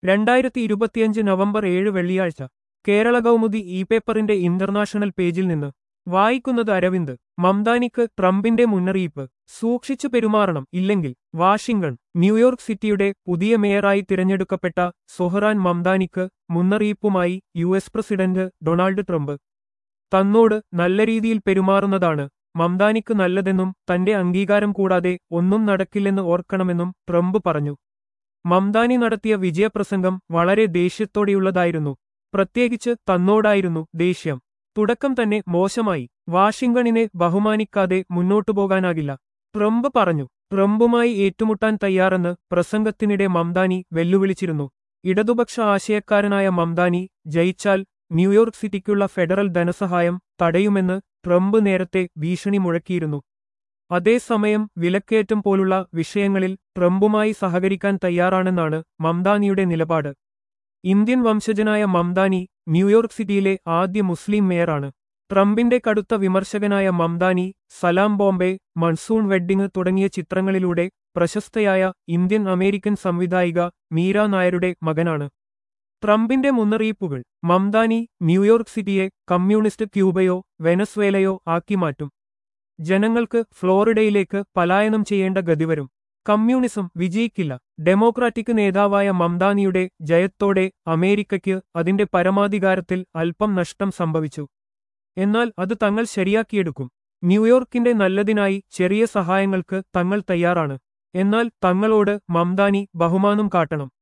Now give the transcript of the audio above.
രണ്ടായിരത്തി ഇരുപത്തിയഞ്ച് നവംബർ ഏഴ് വെള്ളിയാഴ്ച കേരള കൗമുദി ഇ പേപ്പറിന്റെ ഇന്റർനാഷണൽ പേജിൽ നിന്ന് വായിക്കുന്നത് അരവിന്ദ് മംദാനിക്ക് ട്രംപിന്റെ മുന്നറിയിപ്പ് സൂക്ഷിച്ചു പെരുമാറണം ഇല്ലെങ്കിൽ വാഷിംഗ്ടൺ ന്യൂയോർക്ക് സിറ്റിയുടെ പുതിയ മേയറായി തിരഞ്ഞെടുക്കപ്പെട്ട സൊഹറാൻ മംദാനിക്ക് മുന്നറിയിപ്പുമായി U S president Donald Trump തന്നോട് നല്ല രീതിയിൽ പെരുമാറുന്നതാണ് മംദാനിക്ക് നല്ലതെന്നും തന്റെ അംഗീകാരം കൂടാതെ ഒന്നും നടക്കില്ലെന്ന് ഓർക്കണമെന്നും ട്രംപ് പറഞ്ഞു മംദാനി നടത്തിയ വിജയപ്രസംഗം വളരെ ദേഷ്യത്തോടെയുള്ളതായിരുന്നു പ്രത്യേകിച്ച് തന്നോടായിരുന്നു ദേഷ്യം തുടക്കം തന്നെ മോശമായി വാഷിംഗ്ടണിനെ ബഹുമാനിക്കാതെ മുന്നോട്ടു പോകാനാകില്ല ട്രംപ് പറഞ്ഞു ട്രംപുമായി ഏറ്റുമുട്ടാൻ തയ്യാറെന്ന് പ്രസംഗത്തിനിടെ മംദാനി വെല്ലുവിളിച്ചിരുന്നു ഇടതുപക്ഷ ആശയക്കാരനായ മംദാനി ജയിച്ചാൽ ന്യൂയോർക്ക് സിറ്റിക്കുള്ള ഫെഡറൽ ധനസഹായം തടയുമെന്ന് ട്രംപ് നേരത്തെ ഭീഷണി മുഴക്കിയിരുന്നു അതേസമയം വിലക്കയറ്റം പോലുള്ള വിഷയങ്ങളിൽ ട്രംപുമായി സഹകരിക്കാൻ തയ്യാറാണെന്നാണ് മംദാനിയുടെ നിലപാട് ഇന്ത്യൻ വംശജനായ മംദാനി ന്യൂയോർക്ക് സിറ്റിയിലെ ആദ്യ മുസ്ലിം മേയറാണ് ട്രംപിന്റെ കടുത്ത വിമർശകനായ മംദാനി സലാം ബോംബെ മൺസൂൺ വെഡ്ഡിംഗ് തുടങ്ങിയ ചിത്രങ്ങളിലൂടെ പ്രശസ്തയായ ഇന്ത്യൻ അമേരിക്കൻ സംവിധായിക മീര നായരുടെ മകനാണ് ട്രംപിന്റെ മുന്നറിയിപ്പുകൾ മംദാനി ന്യൂയോർക്ക് സിറ്റിയെ കമ്മ്യൂണിസ്റ്റ് ക്യൂബയോ വെനസ്വേലയോ ആക്കി മാറ്റും ജനങ്ങൾക്ക് ഫ്ലോറിഡയിലേക്ക് പലായനം ചെയ്യേണ്ട ഗതിവരും കമ്മ്യൂണിസം വിജയിക്കില്ല ഡെമോക്രാറ്റിക് നേതാവായ മംദാനിയുടെ ജയത്തോടെ അമേരിക്കയ്ക്ക് അതിന്റെ പരമാധികാരത്തിൽ അല്പം നഷ്ടം സംഭവിച്ചു എന്നാൽ അത് തങ്ങൾ ശരിയാക്കിയെടുക്കും ന്യൂയോർക്കിന്റെ നല്ലതിനായി ചെറിയ സഹായങ്ങൾക്ക് തങ്ങൾ തയ്യാറാണ് എന്നാൽ തങ്ങളോട് മംദാനി ബഹുമാനം കാട്ടണം